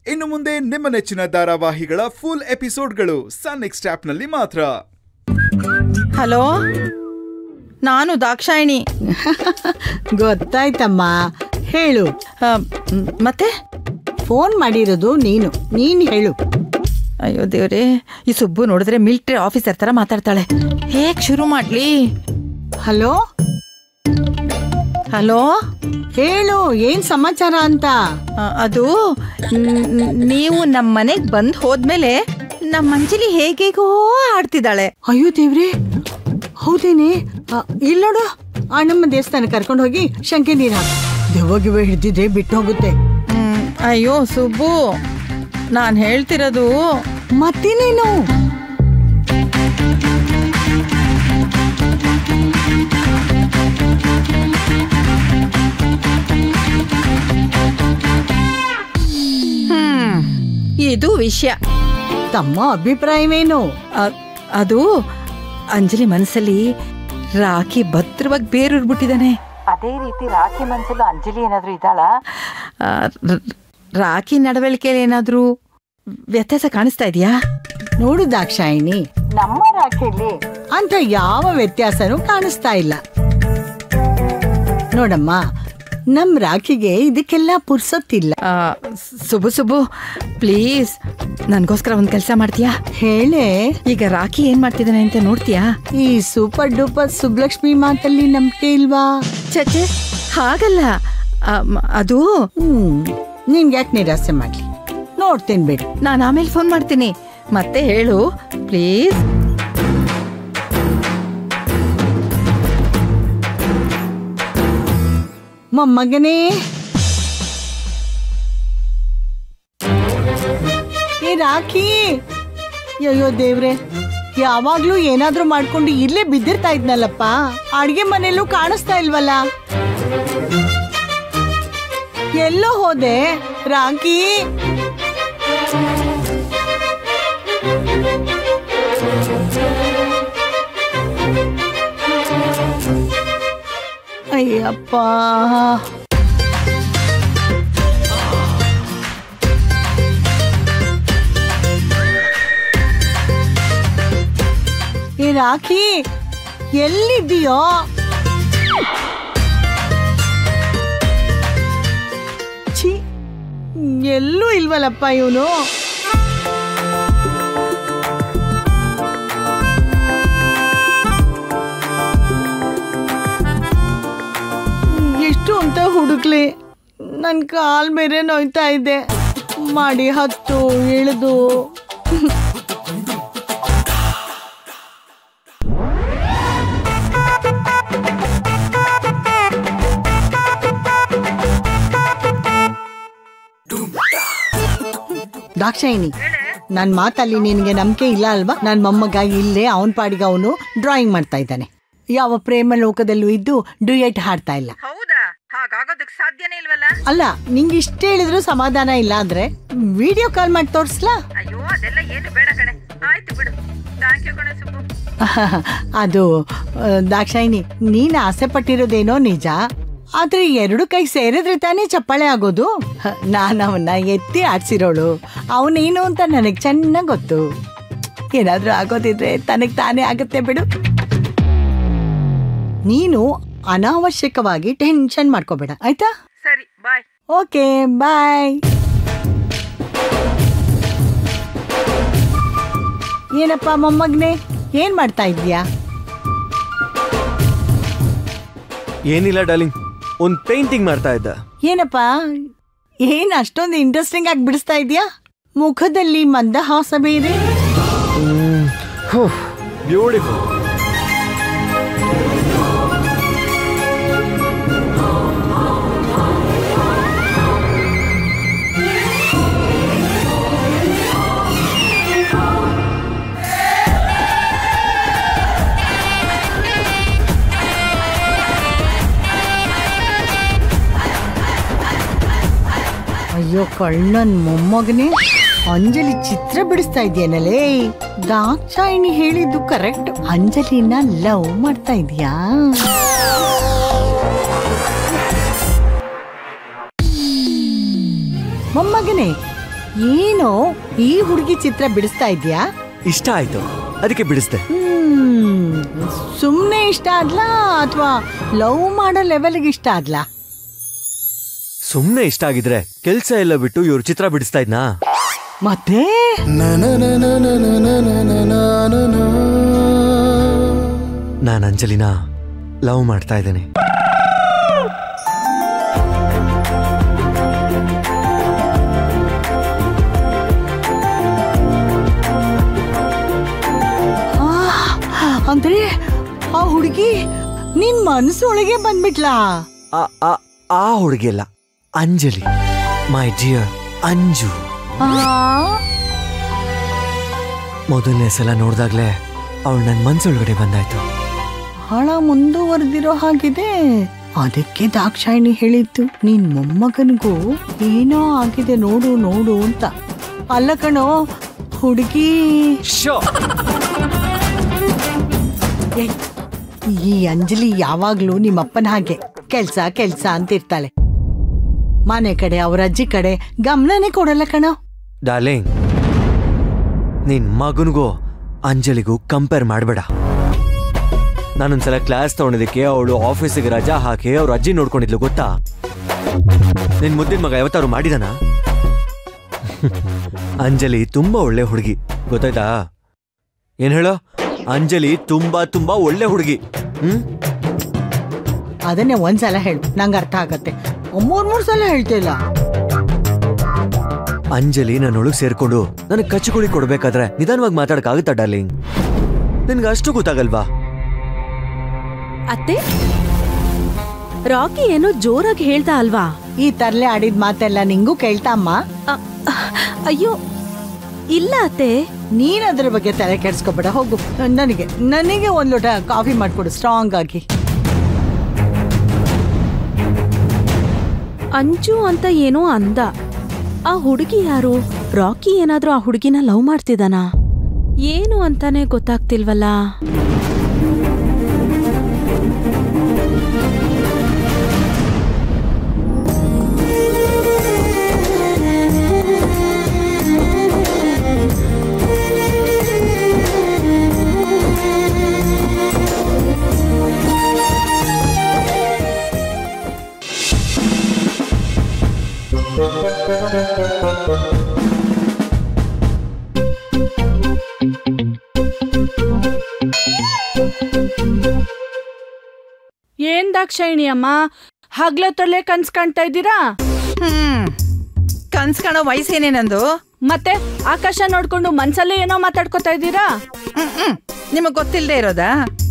ಇನ್ನು ಮುಂದೆ ನಿಮ್ಮ ನೆಚ್ಚಿನ ಧಾರಾವಾಹಿಗಳ ಫುಲ್ ಎಪಿಸೋಡ್ಗಳು ಸನ್ ನೆಕ್ಸ್ಟ್ ಆಪ್ನಲ್ಲಿ ಮಾತ್ರ ಹಲೋ ನಾನು ದಾಕ್ಷಾಯಿಣಿ ಗೊತ್ತಾಯ್ತಮ್ಮ ಹೇಳು ಆ, ಮ್, ಮತ್ತೆ ಫೋನ್ ಮಾಡಿರೋದು ನೀನು ನೀನ್ ಹೇಳು ಅಯ್ಯೋ ದೇವ್ರೆ ಈ ಸುಬ್ಬು ನೋಡಿದ್ರೆ ಮಿಲಿಟರಿ ಆಫೀಸರ್ ತರ ಮಾತಾಡ್ತಾಳೆ ಹೇಗ್ ಶುರು ಮಾಡ್ಲಿ ಹಲೋ ಹಲೋ ಹೇಳು ಏನ್ ಸಮಾಚಾರ ಅಂತ ಆ, ಅದು ನ್- ನ್- ನೀವು ನಮ್ಮ ಮನೆಗ್ ಬಂದ್ ಹೋದ್ಮೇಲೆ ನಮ್ಮ ಅಂಜಲಿ ಹೇಗೇಗೋ ಆಡ್ತಿದ್ದಾಳೆ ಅಯ್ಯೋ ದೇವ್ರೆ ಹೌದೇನೆ ಆ, ಇಲ್ಲ್ ನೋಡು ಅಣ್ಣಮ್ಮ ದೇವಸ್ಥಾನ ಕರ್ಕೊಂಡು ಹೋಗಿ ಶಂಕೆ ನೀರ್ ಹಾಕು ದೆವ್ವ ಗಿವ್ವ ಹಿಡ್ದಿದ್ರೆ ಬಿಟ್ಟು ಹೋಗುತ್ತೆ ಹ್ಮ್, ಅಯ್ಯೋ ಸುಬ್ಬು ನಾನ್ ಹೇಳ್ತಿರೋದು ಮತ್ತೇನೇನು ಹ್ಮ್ ಇದು ವಿಷಯ ತಮ್ಮ ಅಭಿಪ್ರಾಯವೇನು ಅ- ಅದು ಅಂಜಲಿ ಮನಸ್ಸಲ್ಲಿ ರಾಖಿ ಭದ್ರವಾಗಿ ಬೇರೂರ್ಬಿಟ್ಟಿದ್ದಾನೆ ಅದೇ ರೀತಿ ರಾಖಿ ಮನಸ್ಸಲ್ಲೂ ಅಂಜಲಿ ಏನಾದ್ರೂ ಇದ್ದಾಳ ರಾಖಿ ನಡವಳಿಕೆಯಲ್ಲಿ ಏನಾದ್ರೂ ವ್ಯತ್ಯಾಸ ಕಾಣಿಸ್ತಾ ಇದೆಯಾ ನೋಡು ದಾಕ್ಷಾಯಿಣಿ ನಮ್ಮ ರಾಖಿಲಿ ಅಂತ ಯಾವ ವ್ಯತ್ಯಾಸನೂ ಕಾಣಿಸ್ತಾ ಇಲ್ಲ ನೋಡಮ್ಮ ನಮ್ ರಾಖಿಗೆ ಇದಕ್ಕೆಲ್ಲ ಪುರ್ಸೊತ್ತಿಲ್ಲ ಸುಬು ಸುಬು ಪ್ಲೀಸ್ ನನಗೋಸ್ಕರ ಒಂದು ಕೆಲಸ ಮಾಡ್ತೀಯಾ ಹೇಳೆ ಈಗ ರಾಖಿ ಏನ್ ಮಾಡ್ತಿದ್ದಾನೆ ಅಂತ ನೋಡ್ತೀಯಾ ಈ ಸೂಪರ್ ಡೂಪರ್ ಸುಬ್ಲಕ್ಷ್ಮಿ ಮಾತಲ್ಲಿ ನಂಬಿಕೆ ಇಲ್ವಾ ಚಚೆ ಹಾಗಲ್ಲ ಆ, ಮ- ಅದು ಹ್ಮ್ ನಿನ್ಗೆ ಯಾಕೆ ನಿರಾಸೆ ಮಾಡ್ಲಿ ನೋಡ್ತೇನೆ ಬಿಡು ನಾನು ಆಮೇಲೆ ಫೋನ್ ಮಾಡ್ತೀನಿ ಮತ್ತೆ ಹೇಳು ಪ್ಲೀಸ್ ಮೊಮ್ಮಗನೇ ಏ ರಾಖಿ ಅಯ್ಯೋ ದೇವ್ರೆ ಯಾವಾಗ್ಲೂ ಏನಾದ್ರೂ ಮಾಡ್ಕೊಂಡು ಇಲ್ಲೇ ಬಿದ್ದಿರ್ತಾ ಇದ್ನಲ್ಲಪ್ಪ ಅಡ್ಗೆ ಮನೆಯಲ್ಲೂ ಕಾಣಿಸ್ತಾ ಇಲ್ವಲ್ಲ ಎಲ್ಲೋ ಹೋದೆ ರಾಖಿ ಅಯ್ಯಪ್ಪ ಏ ರಾಖಿ ಎಲ್ಲಿದ್ದೀಯೋ ಛೀ ಎಲ್ಲೂ ಇಲ್ವಲ್ಲಪ್ಪ ಇವನು ಎಷ್ಟು ಅಂತ ಹುಡುಕ್ಲಿ ನನ್ನ ಕಾಲ್ ಬೇರೆ ನೋಯ್ತಾ ಇದೆ ಮಾಡಿ ಹತ್ತು ಇಳಿದು ದಾಕ್ಷಾಯಿನಿ ನನ್ನ ಮಾತಲ್ಲಿ ನಿನಗೆ ನಂಬಿಕೆ ಇಲ್ಲ ಅಲ್ವಾ ನನ್ನ ಮೊಮ್ಮಗ ಇಲ್ಲೇ ಅವನ ಪಾಡಿಗೆ ಅವನು ಡ್ರಾಯಿಂಗ್ ಮಾಡ್ತಾ ಇದ್ದಾನೆ ಯಾವ ಪ್ರೇಮ ಲೋಕದಲ್ಲೂ ಇದ್ದು ಡ್ಯೂಯೆಟ್ ಹಾಡ್ತಾ ಇಲ್ಲ ಹೌದಾ ಹಾಗಾಗೋದಕ್ಕೆ ಸಾಧ್ಯನೇ ಇಲ್ವಲ್ಲ ಅಲ್ಲ ನಿಂಗೆ ಇಷ್ಟ ಹೇಳಿದ್ರು ಸಮಾಧಾನ ಇಲ್ಲ ಅಂದ್ರೆ ವಿಡಿಯೋ ಕಾಲ್ ಮಾಡಿ ತೋರಿಸ್ಲಾ ಅಯ್ಯೋ ಅದೆಲ್ಲ ಏನು ಬೇಡ ಕಣೆ ಆಯ್ತು ಬಿಡು ಥ್ಯಾಂಕ್ ಯು ಕಣೆ ಸುಬ್ಬು ಅದು ಆ, ದಾಕ್ಷಾಯಿನಿ ನೀನ್ ಆಸೆ ಪಟ್ಟಿರೋದೇನೋ ನಿಜ ಆದ್ರೆ ಎರಡು ಕೈ ಸೇರಿದ್ರೆ ತಾನೇ ಚಪ್ಪಾಳೆ ಆಗೋದು ಹ, ನಾನ್ ಅವನ್ನ ಎತ್ತಿ ಆಡ್ಸಿರೋಳು ಅವನೇನು ಅಂತ ನನಗ್ ಚೆನ್ನಾಗ್ ಗೊತ್ತು ಏನಾದ್ರೂ ಆಗೋದಿದ್ರೆ ತನಗ್ ತಾನೇ ಆಗುತ್ತೆ ಬಿಡು ನೀನು ಅನಾವಶ್ಯಕವಾಗಿ ಟೆನ್ಷನ್ ಮಾಡ್ಕೋಬೇಡ ಆಯ್ತಾ ಸರಿ ಬಾಯ್ ಓಕೆ ಬಾಯ್ ಏನಪ್ಪ ಮೊಮ್ಮಗ್ನೆ ಏನ್ ಮಾಡ್ತಾ ಇದ್ಯಾ ಏನಿಲ್ಲ ಡಾರ್ಲಿಂಗ್ ಒಂದ್ ಪೇಂಟಿಂಗ್ ಮಾಡ್ತಾ ಇದ್ದ ಏನಪ್ಪ ಏನ್ ಅಷ್ಟೊಂದು ಇಂಟ್ರೆಸ್ಟಿಂಗ್ ಆಗಿ ಬಿಡಿಸ್ತಾ ಇದ್ಯಾ ಮುಖದಲ್ಲಿ ಮಂದಹಾಸ ಬೇರೆ ಬ್ಯೂಟಿಫುಲ್ ಅಯ್ಯೋ ಕಳ್ಳನ್ ಮೊಮ್ಮಗನೇ ಅಂಜಲಿ ಚಿತ್ರ ಬಿಡಿಸ್ತಾ ಇದೆಯನಲೇ ದಾಕ್ಷಾಯಿಣಿ ಹೇಳಿದ್ದು ಕರೆಕ್ಟ್ ಅಂಜಲಿನ ಲವ್ ಮಾಡ್ತಾ ಇದೀಯಾ ಮೊಮ್ಮಗನೇ ಏನೋ ಈ ಹುಡುಗಿ ಚಿತ್ರ ಬಿಡಿಸ್ತಾ ಇದ್ಯಾ ಇಷ್ಟ ಆಯ್ತು ಅದಕ್ಕೆ ಬಿಡಿಸ್ದೆ ಹ್ಮ್ ಸುಮ್ನೆ ಇಷ್ಟ ಆದ್ಲಾ ಅಥವಾ ಲವ್ ಮಾಡೋ ಲೆವೆಲ್ಗೆ ಇಷ್ಟ ಆದ್ಲಾ ಸುಮ್ನೆ ಇಷ್ಟ ಆಗಿದ್ರೆ ಕೆಲ್ಸ ಎಲ್ಲ ಬಿಟ್ಟು ಇವ್ರ ಚಿತ್ರ ಬಿಡಿಸ್ತಾ ಇದ್ನಾ ಮತ್ತೆ ನಾನು ಅಂಜಲಿನ ಲವ್ ಮಾಡ್ತಾ ಇದ್ದೇನೆ ಆ, ಅಂದ್ರೆ ಆ ಹುಡುಗಿ ನಿನ್ ಮನಸ್ಸೊಳಗೆ ಬಂದ್ಬಿಟ್ಲಾ ಆ ಆ ಆ ಹುಡುಗಿ ಅಲ್ಲ ಅಂಜಲಿ ಮೈ ಡಿಯರ್ ಅಂಜು ಆ, ಮೊದಲನೇ ಸಲ ನೋಡ್ದಾಗ್ಲೇ ಅವಳು ನನ್ನ ಮನ್ಸೊಳಗಡೆ ಬಂದಾಯ್ತು ಬಹಳ ಮುಂದುವರೆದಿರೋ ಹಾಗಿದೆ ಅದಕ್ಕೆ ದಾಕ್ಷಾಯಿಣಿ ಹೇಳಿದ್ದು ನಿನ್ ಮೊಮ್ಮಗನಿಗೂ ಏನೋ ಆಗಿದೆ ನೋಡು ನೋಡು ಅಂತ ಅಲ್ಲ ಕಣೋ ಹುಡುಗಿ ಶೋ ಏ, ಈ ಅಂಜಲಿ ಯಾವಾಗ್ಲೂ ನಿಮ್ಮಪ್ಪನ ಹಾಗೆ ಕೆಲ್ಸ ಕೆಲ್ಸ ಅಂತಿರ್ತಾಳೆ ಮನೆ ಕಡೆ ಅವ್ರ ಅಜ್ಜಿ ಕಡೆ ಗಮನನೇ ಕೊಡಲ್ಲ ಕಣೋ ಡಾರ್ಲಿಂಗ್ ನಿನ್ ಮಗನಿಗೂ ಅಂಜಲಿಗೂ ಕಂಪೇರ್ ಮಾಡಬೇಡ ನಾನೊಂದ್ಸಲ ಕ್ಲಾಸ್ ತಗೊಂಡಿದ್ದಕ್ಕೆ ಅವಳು ಆಫೀಸಿಗೆ ರಜಾ ಹಾಕಿ ಅವ್ರ ಅಜ್ಜಿ ನೋಡ್ಕೊಂಡಿದ್ಲು ಗೊತ್ತಾ ನಿನ್ ಮುದ್ದಿನ ಮಗ ಯಾವತ್ತಾರು ಮಾಡಿದಾನ ಅಂಜಲಿ ತುಂಬಾ ಒಳ್ಳೆ ಹುಡುಗಿ ಗೊತ್ತಾಯ್ತಾ ಏನ್ ಹೇಳೋ ಅಂಜಲಿ ತುಂಬಾ ತುಂಬಾ ಒಳ್ಳೆ ಹುಡುಗಿ ಹ್ಮ್ ಅದನ್ನೇ ಒಂದ್ಸಲ ಹೇಳು ನಂಗೆ ಅರ್ಥ ಆಗತ್ತೆ ಮೂರ್ ಮೂರ್ ಸಲ ಹೇಳ್ತಿಲ್ಲ ಅಂಜಲಿ ನನ್ನೊಳಗ್ ಸೇರ್ಕೊಂಡು ನನಗೆ ಕಚ್ಚಿಗುಳಿ ಕೊಡ್ಬೇಕಾದ್ರೆ ನಿಧಾನವಾಗಿ ಮಾತಾಡಕ್ಕಾಗುತ್ತಾ ಡಾರ್ಲಿಂಗ್ ನಿನ್ಗೆ ಅಷ್ಟು ಗೊತ್ತಾಗಲ್ವಾ ಅತ್ತೆ ರಾಕಿ ಏನೋ ಜೋರಾಗಿ ಹೇಳ್ದ ಅಲ್ವಾ ಈ ತರ್ಲೆ ಆಡಿದ ಮಾತೆಲ್ಲ ನಿಂಗೂ ಕೇಳ್ತಾ ಅಮ್ಮ ಅ- ಅಯ್ಯೋ ಇಲ್ಲ ಅತ್ತೆ ನೀನ್ ಅದ್ರ ಬಗ್ಗೆ ತಲೆ ಕೆಡ್ಸ್ಕೊಬೇಡ ಹೋಗು ನನಗೆ ನನಗೆ ಒಂದ್ ಲೋಟ ಕಾಫಿ ಮಾಡ್ಕೊಡು ಸ್ಟ್ರಾಂಗ್ ಆಗಿ ಅಂಜು ಅಂತ ಏನೋ ಅಂದ ಆ ಹುಡುಗಿ ಯಾರು ರಾಕಿ ಏನಾದ್ರೂ ಆ ಹುಡುಗಿನ ಲವ್ ಮಾಡ್ತಿದಾನಾ ಏನು ಅಂತಾನೆ ಗೊತ್ತಾಗ್ತಿಲ್ವಲ್ಲ ಏನ್ ದಾಕ್ಷಾಯಿಣಿ ಅಮ್ಮ ಹಗ್ಲೊತ್ತಲ್ಲೇ ಕನ್ಸ್ ಕಾಣ್ತಾ ಇದ್ದೀರಾ ಹ್ಮ್ ಕನ್ಸ್ ಕಾಣೋ ವಯಸ್ಸೇನೆ ನಂದು ಮತ್ತೆ ಆಕಾಶ ನೋಡ್ಕೊಂಡು ಮನ್ಸಲ್ಲೇ ಏನೋ ಮಾತಾಡ್ಕೊತಾ ಇದ್ದೀರಾ ಹ್ಮ್ ಹ್ಮ್ ನಿಮಗ್ ಗೊತ್ತಿಲ್ದೇ ಇರೋದಾ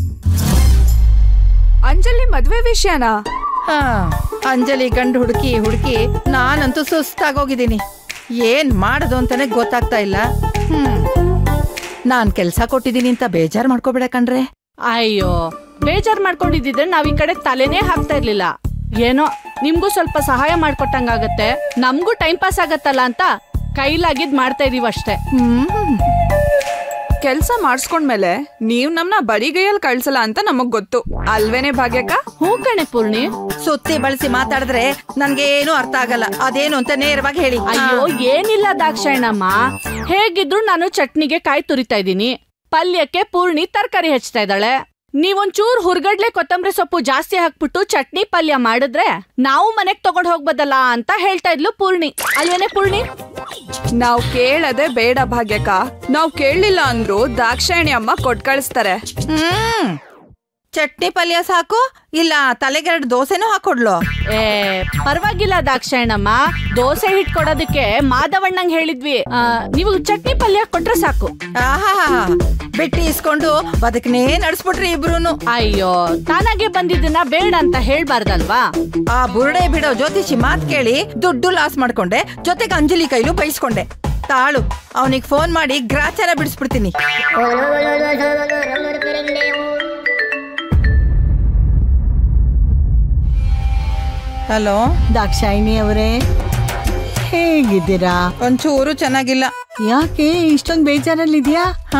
ಅಂಜಲಿ ಮದ್ವೆ ವಿಷಯನಾ ಹಾ ಅಂಜಲಿ ಗಂಡು ಹುಡುಕಿ ಹುಡುಕಿ ನಾನಂತೂ ಸುಸ್ತಾಗೋಗಿದ್ದೀನಿ ಏನ್ ಮಾಡೋದು ಅಂತಾನೆ ಗೊತ್ತಾಗ್ತಾ ಇಲ್ಲ ಹ್ಮ್ ನಾನ್ ಕೆಲ್ಸ ಕೊಟ್ಟಿದ್ದೀನಿ ಅಂತ ಬೇಜಾರ್ ಮಾಡ್ಕೋಬೇಡ ಕಣ್ರೆ ಅಯ್ಯೋ ಬೇಜಾರ್ ಮಾಡ್ಕೊಂಡಿದ್ದಿದ್ರೆ ನಾವ್ ಈ ಕಡೆ ತಲೆನೇ ಹಾಕ್ತಾ ಇರ್ಲಿಲ್ಲ ಏನೋ ನಿಮ್ಗೂ ಸ್ವಲ್ಪ ಸಹಾಯ ಮಾಡ್ಕೊಟ್ಟಂಗಾಗತ್ತೆ ನಮ್ಗೂ ಟೈಮ್ ಪಾಸ್ ಆಗತ್ತಲ್ಲ ಅಂತ ಕೈಲಾಗಿದ್ ಮಾಡ್ತಾ ಇದೀವಿ ಅಷ್ಟೇ ಹ್ಮ್ ಕೆಲ್ಸ ಮಾಡಿಸ್ಕೊಂಡ್ಮೇಲೆ ನೀವ್ ನಮ್ನ ಬರಿಗೈಯಲ್ಲಿ ಕಳ್ಸಲ್ಲ ಅಂತ ನಮಗ್ ಗೊತ್ತು ಅಲ್ವೇನೆ ಭಾಗ್ಯಕ್ಕ ಹೂ ಕಣೆ ಪೂರ್ಣಿ ಸುತ್ತಿ ಬಳಸಿ ಮಾತಾಡಿದ್ರೆ ನನ್ಗೇನು ಅರ್ಥ ಆಗಲ್ಲ ಅದೇನು ಅಂತ ನೇರವಾಗಿ ಹೇಳಿ ಅಯ್ಯೋ ಏನಿಲ್ಲ ದಾಕ್ಷಾಯಣಮ್ಮ ಹೇಗಿದ್ರು ನಾನು ಚಟ್ನಿಗೆ ಕಾಯಿ ತುರಿತಾ ಇದ್ದೀನಿ ಪಲ್ಯಕ್ಕೆ ಪೂರ್ಣಿ ತರಕಾರಿ ಹೆಚ್ಚ್ತಾ ಇದ್ದಾಳೆ ನೀವೊಂಚೂರ್ ಹುರ್ಗಡ್ಲೆ ಕೊತ್ತಂಬರಿ ಸೊಪ್ಪು ಜಾಸ್ತಿ ಹಾಕ್ಬಿಟ್ಟು ಚಟ್ನಿ ಪಲ್ಯ ಮಾಡಿದ್ರೆ ನಾವು ಮನೆಗ್ ತಗೊಂಡ್ ಹೋಗ್ಬೋದಲ್ಲ ಅಂತ ಹೇಳ್ತಾ ಇದ್ಲು ಪೂರ್ಣಿ ಅಲ್ವೇನೆ ಪೂರ್ಣಿ ನಾವ್ ಕೇಳದೆ ಬೇಡ ಭಾಗ್ಯಕ್ಕ ನಾವ್ ಕೇಳಲಿಲ್ಲ ಅಂದ್ರು ದಾಕ್ಷಾಯಣಿ ಅಮ್ಮ ಕೊಟ್ ಕಳಿಸ್ತಾರೆ ಹ್ಮ್ ಚಟ್ನಿ ಪಲ್ಯ ಸಾಕು ಇಲ್ಲ ತಲೆಗೆರಡು ದೋಸೆನೂ ಹಾಕೊಡ್ಲು ಏ ಪರವಾಗಿಲ್ಲ ದಾಕ್ಷಾಯಣಮ್ಮ ದೋಸೆ ಹಿಟ್ ಕೊಡೋದಕ್ಕೆ ಮಾಧವಣ್ಣಂಗ್ ಹೇಳಿದ್ವಿ ಆ, ನೀವು ಚಟ್ನಿ ಪಲ್ಯ ಕೊಟ್ರೆ ಸಾಕು ಆಹಾ ಬಿಟ್ಟು ಇಸ್ಕೊಂಡು ಬದುಕನೇ ನಡ್ಸ್ಬಿಟ್ರಿ ಇಬ್ರುನು ಅಯ್ಯೋ ತಾನಾಗೆ ಬಂದಿದ್ದನ್ನ ಬೇಡ ಅಂತ ಹೇಳ್ಬಾರ್ದಲ್ವಾ ಆ ಬುರುಡೆ ಬಿಡೋ ಜ್ಯೋತಿಷಿ ಮಾತ್ ಕೇಳಿ ದುಡ್ಡು ಲಾಸ್ ಮಾಡ್ಕೊಂಡೆ ಜೊತೆಗೆ ಅಂಜಲಿ ಕೈಲು ಬೈಸ್ಕೊಂಡೆ ತಾಳು ಅವನಿಗೆ ಫೋನ್ ಮಾಡಿ ಗ್ರಾಚಾರ ಬಿಡಿಸ್ಬಿಡ್ತೀನಿ ಹಲೋ ದಾಕ್ಷಾಯಿಣಿ ಅವರೇ ಹೇಗಿದ್ದೀರಾ ಒಂಚೂರು ಚೆನ್ನಾಗಿಲ್ಲ ಯಾಕೆ ಇಷ್ಟೊಂದು ಬೇಜಾರಲ್ಲಿದ್ಯಾ ಹಾ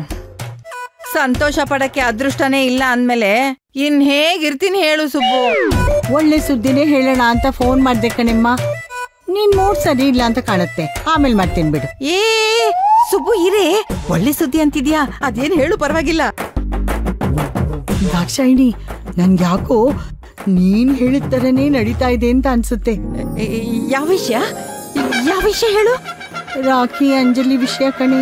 ಸಂತೋಷ ಪಡಕ್ಕೆ ಅದೃಷ್ಟನೇ ಇಲ್ಲ ಅಂದ್ಮೇಲೆ ಇನ್ ಹೇಗಿರ್ತೀನಿ ಹೇಳು ಸುಬ್ಬು ಒಳ್ಳೆ ಸುದ್ದಿನೇ ಹೇಳೋಣ ಅಂತ ಫೋನ್ ಮಾಡ್ದೆ ಕಣಮ್ಮ ನೀನ್ ಮೂಡ್ ಸರಿ ಇಲ್ಲ ಅಂತ ಕಾಣುತ್ತೆ ಆಮೇಲೆ ಮಾಡ್ತೀನಿ ಬಿಡು ಏ ಸುಬ್ಬು ಇರೇ ಒಳ್ಳೆ ಸುದ್ದಿ ಅಂತಿದ್ಯಾ ಅದೇನ್ ಹೇಳು ಪರವಾಗಿಲ್ಲ ದಾಕ್ಷಾಯಿಣಿ ನನ್ಗೆ ಯಾಕೋ ನೀನ್ ಹೇಳಿದ ತರನೇ ನಡೀತಾ ಇದೆ ಅಂತ ಅನ್ಸುತ್ತೆ ಏ, ಯಾವ ವಿಷಯ ಯಾವ ವಿಷಯ ಹೇಳು ರಾಖಿ ಅಂಜಲಿ ವಿಷಯ ಕಣೆ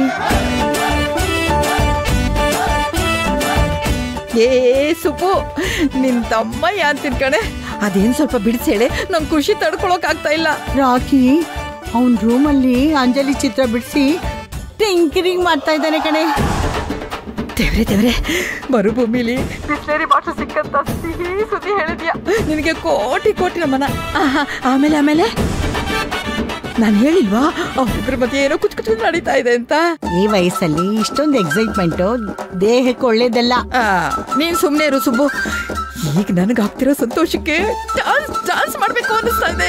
ಏ ಸುಬ್ಬು ನಿನ್ ತಮ್ಮಯ್ಯ ಅಂತೀನಿ ಕಣೆ ಅದೇನ್ ಸ್ವಲ್ಪ ಬಿಡಿಸಿ ಹೇಳಿ ನಂಗೆ ಖುಷಿ ತಡ್ಕೊಳಕ್ ಆಗ್ತಾ ಇಲ್ಲ ರಾಖಿ ಅವನ್ ರೂಮಲ್ಲಿ ಅಂಜಲಿ ಚಿತ್ರ ಬಿಡಿಸಿ ಟಿಂಕರಿಂಗ್ ಮಾಡ್ತಾ ಇದ್ದಾನೆ ಕಣೆ ದೇವ್ರೆ ದೇವ್ರೆ ಮರುಭೂಮಿಲಿ ಬಿಸ್ಲೇರಿ ಬಾಟ್ಲು ಸಿಕ್ಕಂತ ಸಿಹಿ ಸುದ್ದಿ ಹೇಳಿದ್ಯಾ ನಿನಗೆ ಕೋಟಿ ಕೋಟಿ ನಮನ ಆಹಾ, ಆಮೇಲೆ ಆಮೇಲೆ ನಾನು ಹೇಳಿಲ್ವಾ ಅವ್ರಿಬ್ರ ಮಧ್ಯೆ ಏನೋ ಕುಚ್ ಕುಚ್ ನಡೀತಾ ಇದೆ ಅಂತ ಈ ವಯಸ್ಸಲ್ಲಿ ಇಷ್ಟೊಂದು ಎಕ್ಸೈಟ್ಮೆಂಟ್ ದೇಹಕ್ಕೆ ಒಳ್ಳೇದಲ್ಲ ಆ, ನೀನ್ ಸುಮ್ನೆ ಇರು ಸುಬ್ಬು ಈಗ ನನಗಾಗ್ತಿರೋ ಸಂತೋಷಕ್ಕೆ ಚಾನ್ಸ್ ಚಾನ್ಸ್ ಮಾಡ್ಬೇಕು ಅನ್ನಿಸ್ತಾ ಇದೆ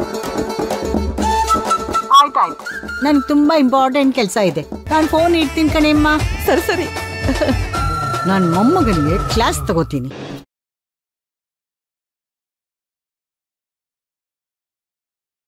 ಆಯ್ತಾಯ್ತು ನನ್ಗೆ ತುಂಬಾ ಇಂಪಾರ್ಟೆಂಟ್ ಕೆಲಸ ಇದೆ ನಾನು ಫೋನ್ ಇಡ್ತೀನಿ ಕಣೆಮ್ಮ ಸರಿ ಸರಿ ನಾನು ಮೊಮ್ಮಗನಿಗೆ ಕ್ಲಾಸ್ ತಗೋತೀನಿ